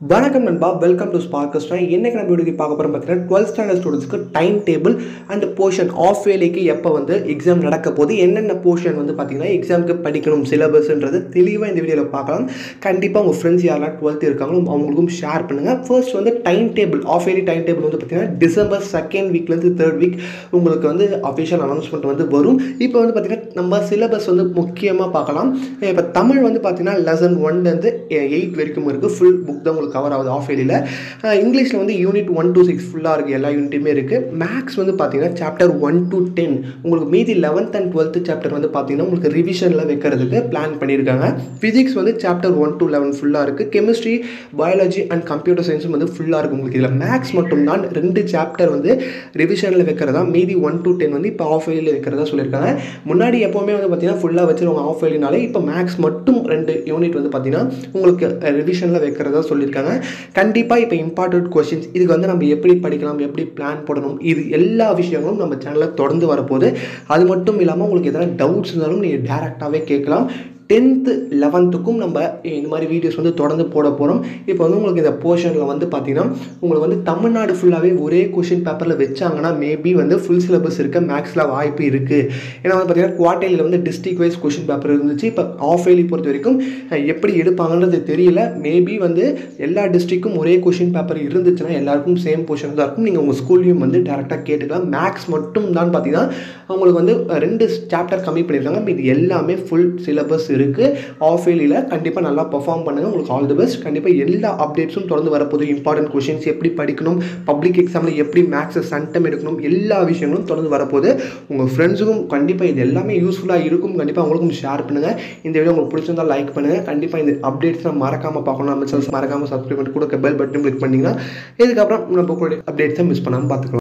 வணக்கம் நண்பா welcome to ஸ்பார்க்கஸ்டா என்னைக்கு நம்ம வீடியோ பார்க்க போகிறோம் பார்த்தீங்கன்னா டுவெல்த் ஸ்டாண்டர்ட் ஸ்டூடெண்ட்ஸ்க்கு time table and portion of வேலைக்கு எப்போ வந்து எக்ஸாம் நடக்க போகுது என்னென்ன போர்ஷன் வந்து பார்த்தீங்கன்னா எக்ஸாமுக்கு படிக்கணும் சிலபஸ்ன்றது தெளிவாக இந்த வீடியோவில் பார்க்கலாம் கண்டிப்பாக உங்கள் ஃப்ரெண்ட்ஸ் யாரெல்லாம் டுவெல்த் இருக்காங்களோ அவங்களுக்கும் ஷேர் பண்ணுங்கள் ஃபர்ஸ்ட் வந்து time table of early time table வந்து பார்த்தீங்கன்னா டிசம்பர் செகண்ட் வீக்லேருந்து தேர்ட் வீக் உங்களுக்கு வந்து அஃபிஷியல் அனௌன்ஸ்மெண்ட் வந்து வரும் இப்போ வந்து பார்த்தீங்கன்னா நம்ம சிலபஸ் வந்து முக்கியமாக பார்க்கலாம் இப்போ தமிழ் வந்து பார்த்தீங்கன்னா லெசன் ஒன்லேருந்து எயிட் வரைக்கும் இருக்குது ஃபுல் புக் தான் உங்களுக்கு கவர் ஆகுது ஆஃப் இயர்லியில் இங்கிலீஷில் வந்து யூனிட் ஒன் டு சிக்ஸ் ஃபுல்லாக இருக்குது எல்லா யூனிட்டுமே இருக்குது மேக்ஸ் வந்து பார்த்தீங்கன்னா சாப்டர் ஒன் டு டென் உங்களுக்கு மீதி லெவன்த் அண்ட் டுவெல்த்து சாப்டர் வந்து பார்த்தீங்கன்னா உங்களுக்கு ரிவிஷனில் வைக்கிறதுக்கு பிளான் பண்ணியிருக்காங்க ஃபிசிக்ஸ் வந்து சாப்டர் ஒன் டு லெவன் ஃபுல்லாக இருக்குது கெமிஸ்ட்ரி பயாலஜி அண்ட் கம்ப்யூட்டர் சயின்ஸும் வந்து ஃபுல்லாக இருக்குது உங்களுக்கு இதில் மேக்ஸ் மட்டும்தான் ரெண்டு சாப்டர் வந்து ரிவிஷனில் வைக்கிறதா மீதி ஒன் டு டென் வந்து இப்போ ஆஃப் இயர்லியில் வைக்கிறதா சொல்லியிருக்காங்க முன்னாடி எப்போவுமே வந்து பார்த்தீங்கன்னா ஃபுல்லாக வச்சுருவாங்க ஆஃப் இயர்லினாலே இப்போ மேக்ஸ் மட்டும் ரெண்டு யூனிட் வந்து பார்த்தீங்கன்னா உங்களுக்கு ரிவிஷனில் வைக்கிறதா சொல்லியிருக்காங்க கண்டிப்பாக இப்போ இம்பார்ட்டன்ட் கொஷின்ஸ் இதுக்கு வந்து நம்ம எப்படி படிக்கலாம் எப்படி பிளான் போடணும் இது எல்லா விஷயங்களும் நம்ம சேனலில் தொடர்ந்து வரப்போகுது அது மட்டும் இல்லாமல் உங்களுக்கு எதனா டவுட்ஸ் இருந்தாலும் நீங்கள் டேரெக்டாகவே கேட்கலாம் டென்த்து லெவன்த்துக்கும் நம்ம இந்த மாதிரி வீடியோஸ் வந்து தொடர்ந்து போட போகிறோம் இப்போ வந்து உங்களுக்கு இந்த போர்ஷனில் வந்து பார்த்தீங்கன்னா உங்களுக்கு வந்து தமிழ்நாடு ஃபுல்லாகவே ஒரே கொஷின் பேப்பரில் வச்சாங்கன்னா மேபி வந்து ஃபுல் சிலபஸ் இருக்க மேக்ஸில் வாய்ப்பு இருக்குது ஏன்னா வந்து பார்த்தீங்கன்னா குவார்டர்லியில் வந்து டிஸ்ட்ரிக் வைஸ் கொஷின் பேப்பர் இருந்துச்சு இப்போ ஆஃப் இயர்லி பொறுத்த வரைக்கும் எப்படி எடுப்பாங்கன்றது தெரியல மேபி வந்து எல்லா டிஸ்ட்ரிக்கும் ஒரே கொஷின் பேப்பர் இருந்துச்சுன்னா எல்லாருக்கும் சேம் போர்ஷன் தான் இருக்கும் நீங்கள் உங்கள் ஸ்கூல்லையும் வந்து டேரெக்டாக கேட்டுக்கலாம் மேக்ஸ் மட்டும் தான் பார்த்தீங்கன்னா அவங்களுக்கு வந்து ரெண்டு சாப்டர் கம்மி பண்ணியிருக்காங்க இது எல்லாமே ஃபுல் சிலபஸ் இருக்குது ஆஃப் இயர்லியில் கண்டிப்பாக நல்லா பர்ஃபார்ம் பண்ணுங்கள் உங்களுக்கு ஆல் தி பெஸ்ட் கண்டிப்பாக எல்லா அப்டேட்ஸும் தொடர்ந்து வரப்போது இம்பார்ட்டன்ட் கொஷின்ஸ் எப்படி படிக்கணும் பப்ளிக் எக்ஸாமில் எப்படி மேக்ஸை சன்டம் எடுக்கணும் எல்லா விஷயங்களும் தொடர்ந்து வரப்போகுது உங்கள் ஃப்ரெண்ட்ஸுக்கும் கண்டிப்பாக இது எல்லாமே யூஸ்ஃபுல்லாக இருக்கும் கண்டிப்பாக உங்களுக்கும் ஷேர் பண்ணுங்கள் இந்த வீடியோ உங்களுக்கு பிடிச்சிருந்தால் லைக் பண்ணுங்கள் கண்டிப்பாக இந்த அப்டேட்ஸ்லாம் மறக்காமல் பார்க்கணும் நம்ம சேனல்ஸ் மறக்காமல் சப்ஸ்கிரைப் பண்ணி கூட பெல் பட்டன் கிளிக் பண்ணிங்கன்னா இதுக்கப்புறம் நம்ம கூட அப்டேட்ஸை மிஸ் பண்ணாமல் பார்த்துக்கலாம்